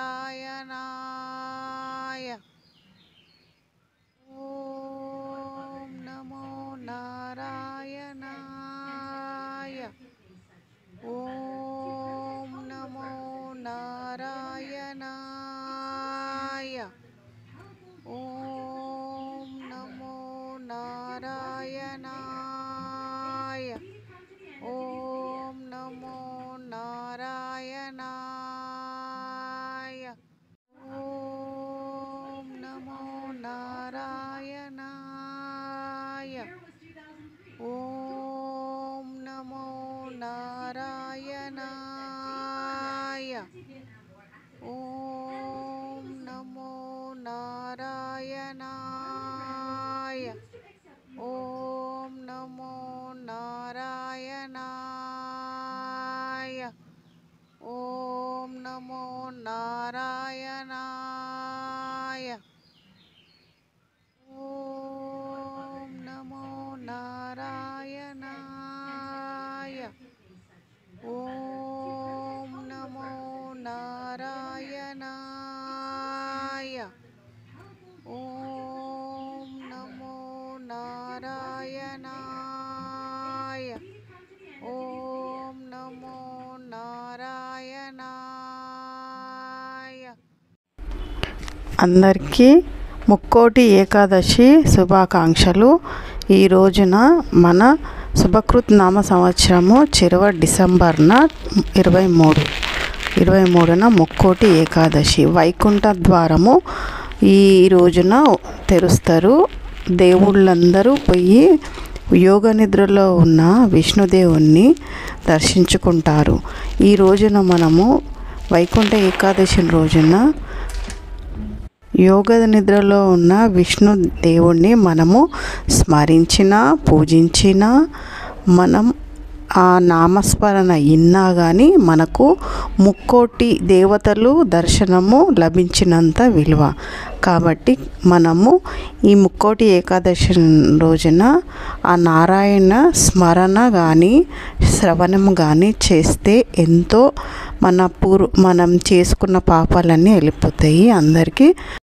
నారాయణాయ ఓం నమో నారాయణాయ ఓం నమో నారాయణాయ ఓం నమో నారాయణాయ ఓం నమో నారాయణాయ ఓం నమో నారాయణాయ ఓం నమో నారాయణాయ ఓం నమో నారాయణాయ ఓం నమో నారాయణాయ ఓం నమో నారాయణాయ ఓం నమో నారాయణాయ ఓం నమో నారాయణాయ ఓం నమో నారాయణాయ ఓం నమో నారాయణాయ అందరికీ ముక్కోటి ఏకాదశి శుభాకాంక్షలు ఈ రోజున మన శుభకృత్ నామ సంవత్సరము చిరవ డిసెంబర్న ఇరవై మూడు ఇరవై మూడున ముక్కోటి ఏకాదశి వైకుంఠ ద్వారము ఈ రోజున తెరుస్తారు దేవుళ్ళందరూ పోయి యోగ నిద్రలో ఉన్న విష్ణుదేవుణ్ణి దర్శించుకుంటారు ఈ రోజున మనము వైకుంఠ ఏకాదశి రోజున యోగ నిద్రలో ఉన్న విష్ణు దేవుణ్ణి మనము స్మరించిన పూజించిన మనం ఆ నామస్మరణ ఇన్నా కానీ మనకు ముక్కోటి దేవతలు దర్శనము లభించినంత విలువ కాబట్టి మనము ఈ ముక్కోటి ఏకాదశి రోజున ఆ నారాయణ స్మరణ కానీ శ్రవణం కానీ చేస్తే ఎంతో మన పూర్వ మనం చేసుకున్న పాపాలన్నీ వెళ్ళిపోతాయి అందరికీ